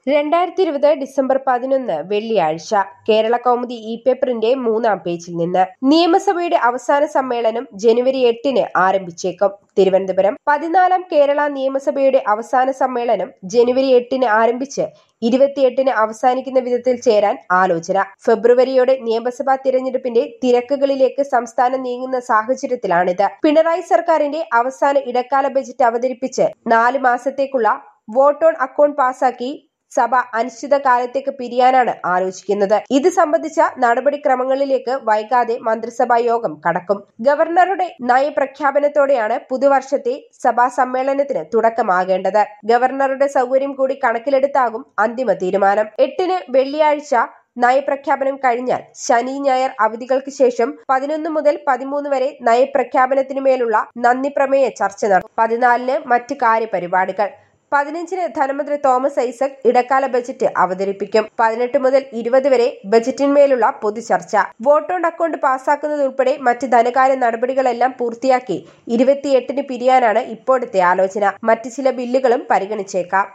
രണ്ടായിരത്തി ഇരുപത് ഡിസംബർ പതിനൊന്ന് വെള്ളിയാഴ്ച കേരള കൗമുദി ഇ പേപ്പറിന്റെ മൂന്നാം പേജിൽ നിന്ന് നിയമസഭയുടെ അവസാന സമ്മേളനം ജനുവരി എട്ടിന് ആരംഭിച്ചേക്കും തിരുവനന്തപുരം പതിനാലാം കേരള നിയമസഭയുടെ അവസാന സമ്മേളനം ജനുവരി എട്ടിന് ആരംഭിച്ച് ഇരുപത്തിയെട്ടിന് അവസാനിക്കുന്ന വിധത്തിൽ ചേരാൻ ആലോചന ഫെബ്രുവരിയോടെ നിയമസഭാ തിരഞ്ഞെടുപ്പിന്റെ തിരക്കുകളിലേക്ക് സംസ്ഥാനം നീങ്ങുന്ന സാഹചര്യത്തിലാണിത് പിണറായി സർക്കാരിന്റെ അവസാന ഇടക്കാല ബജറ്റ് അവതരിപ്പിച്ച് നാല് മാസത്തേക്കുള്ള വോട്ട് ഓൺ അക്കൗണ്ട് പാസാക്കി സഭ അനിശ്ചിതകാലത്തേക്ക് പിരിയാനാണ് ആലോചിക്കുന്നത് ഇത് സംബന്ധിച്ച നടപടിക്രമങ്ങളിലേക്ക് വൈകാതെ മന്ത്രിസഭാ യോഗം കടക്കും ഗവർണറുടെ നയപ്രഖ്യാപനത്തോടെയാണ് പുതുവർഷത്തെ സഭാ സമ്മേളനത്തിന് തുടക്കമാകേണ്ടത് ഗവർണറുടെ സൗകര്യം കൂടി കണക്കിലെടുത്താകും അന്തിമ തീരുമാനം എട്ടിന് വെള്ളിയാഴ്ച നയപ്രഖ്യാപനം കഴിഞ്ഞാൽ ശനി ഞായർ അവധികൾക്ക് ശേഷം പതിനൊന്ന് മുതൽ പതിമൂന്ന് വരെ നയപ്രഖ്യാപനത്തിനുമേലുള്ള നന്ദി പ്രമേയ ചർച്ച നടക്കും പതിനാലിന് മറ്റ് കാര്യപരിപാടികൾ പതിനഞ്ചിന് ധനമന്ത്രി തോമസ് ഐസക് ഇടക്കാല ബജറ്റ് അവതരിപ്പിക്കും പതിനെട്ട് മുതൽ ഇരുപത് വരെ ബജറ്റിന്മേലുള്ള പൊതുചർച്ച വോട്ട് ഓൺ അക്കൗണ്ട് പാസാക്കുന്നതുൾപ്പെടെ മറ്റ് ധനകാര്യ നടപടികളെല്ലാം പൂർത്തിയാക്കി ഇരുപത്തിയെട്ടിന് പിരിയാനാണ് ഇപ്പോഴത്തെ ആലോചന മറ്റ് ചില ബില്ലുകളും പരിഗണിച്ചേക്കാം